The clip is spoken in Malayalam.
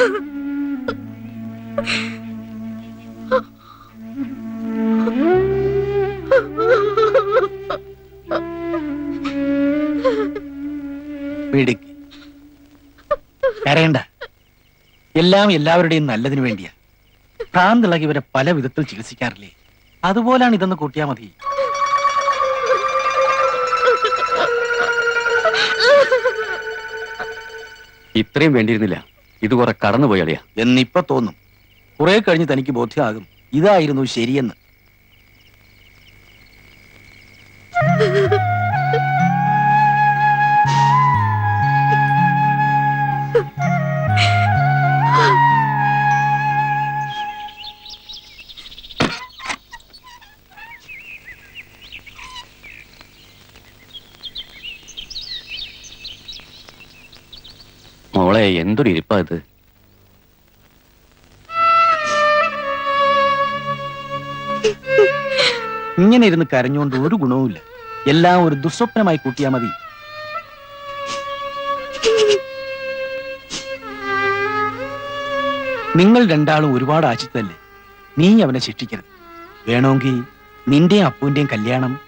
മിടുക്കി കരയണ്ട എല്ലാം എല്ലാവരുടെയും നല്ലതിനു വേണ്ടിയാ ഭ്രാന്തിളകി ഇവരെ പല വിധത്തിൽ ചികിത്സിക്കാറില്ലേ അതുപോലാണ് ഇതെന്ന് കൂട്ടിയാ മതി ഇത്രയും വേണ്ടിയിരുന്നില്ല ഇത് കുറെ കടന്നുപോയി അളിയ എന്നിപ്പോ തോന്നും കുറെ കഴിഞ്ഞ് തനിക്ക് ബോധ്യമാകും ഇതായിരുന്നു ശരിയെന്ന് മോളെ എന്തൊരു ഇരിപ്പാ ഇത് ഇങ്ങനെ ഇരുന്ന് കരഞ്ഞുകൊണ്ട് ഒരു ഗുണവുമില്ല എല്ലാം ഒരു ദുസ്വപ്നമായി കൂട്ടിയാ മതി നിങ്ങൾ രണ്ടാളും ഒരുപാട് ആശിച്ചതല്ലേ നീ അവനെ ശിക്ഷിക്കരുത് വേണമെങ്കിൽ നിന്റെയും അപ്പുവിന്റെയും കല്യാണം